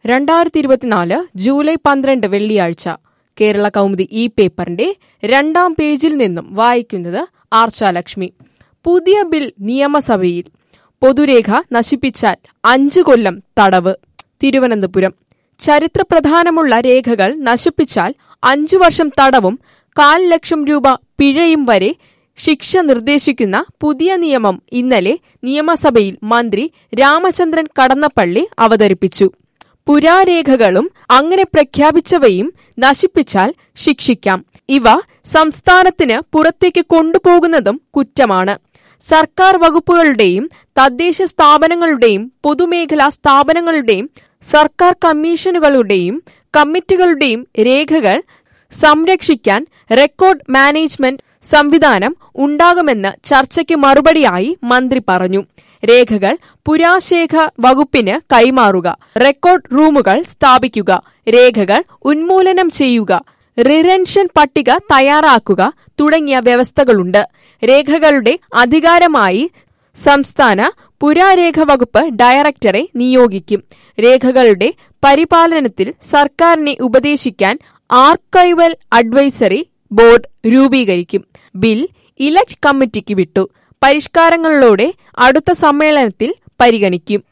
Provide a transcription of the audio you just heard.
രണ്ടായിരത്തി ഇരുപത്തിനാല് ജൂലൈ പന്ത്രണ്ട് വെള്ളിയാഴ്ച കേരള കൗമുദി ഈ പേപ്പറിന്റെ രണ്ടാം പേജിൽ നിന്നും വായിക്കുന്നത് ആർച്ചാലക്ഷ്മി പുതിയ ബിൽ നിയമസഭയിൽ പൊതുരേഖ നശിപ്പിച്ചാൽ അഞ്ചു കൊല്ലം തടവ് തിരുവനന്തപുരം ചരിത്രപ്രധാനമുള്ള രേഖകൾ നശിപ്പിച്ചാൽ അഞ്ചു വർഷം തടവും കാൽ ലക്ഷം രൂപ പിഴയും വരെ ശിക്ഷ നിർദ്ദേശിക്കുന്ന പുതിയ നിയമം ഇന്നലെ നിയമസഭയിൽ മന്ത്രി രാമചന്ദ്രൻ കടന്നപ്പള്ളി അവതരിപ്പിച്ചു പുരാരേഖകളും അങ്ങനെ പ്രഖ്യാപിച്ചവയും നശിപ്പിച്ചാൽ ശിക്ഷിക്കാം ഇവ സംസ്ഥാനത്തിന് പുറത്തേക്ക് കൊണ്ടുപോകുന്നതും കുറ്റമാണ് സർക്കാർ വകുപ്പുകളുടെയും തദ്ദേശ സ്ഥാപനങ്ങളുടെയും പൊതുമേഖലാ സ്ഥാപനങ്ങളുടെയും സർക്കാർ കമ്മീഷനുകളുടെയും കമ്മിറ്റികളുടെയും രേഖകൾ സംരക്ഷിക്കാൻ റെക്കോർഡ് മാനേജ്മെന്റ് സംവിധാനം ഉണ്ടാകുമെന്ന് ചർച്ചയ്ക്ക് മറുപടിയായി മന്ത്രി പറഞ്ഞു രേഖകൾ പുരാശേഖ വകുപ്പിന് കൈമാറുക റെക്കോർഡ് റൂമുകൾ സ്ഥാപിക്കുക രേഖകൾ ഉന്മൂലനം ചെയ്യുക റിറൻഷൻ പട്ടിക തയ്യാറാക്കുക തുടങ്ങിയ വ്യവസ്ഥകളുണ്ട് രേഖകളുടെ അധികാരമായി സംസ്ഥാന പുരാരേഖ വകുപ്പ് ഡയറക്ടറെ നിയോഗിക്കും രേഖകളുടെ പരിപാലനത്തിൽ സർക്കാരിനെ ഉപദേശിക്കാൻ ആർക്കൈവൽ അഡ്വൈസറി ബോർഡ് രൂപീകരിക്കും ബിൽ ഇലക്ട് കമ്മിറ്റിക്ക് വിട്ടു പരിഷ്കാരങ്ങളോടെ അടുത്ത സമ്മേളനത്തിൽ പരിഗണിക്കും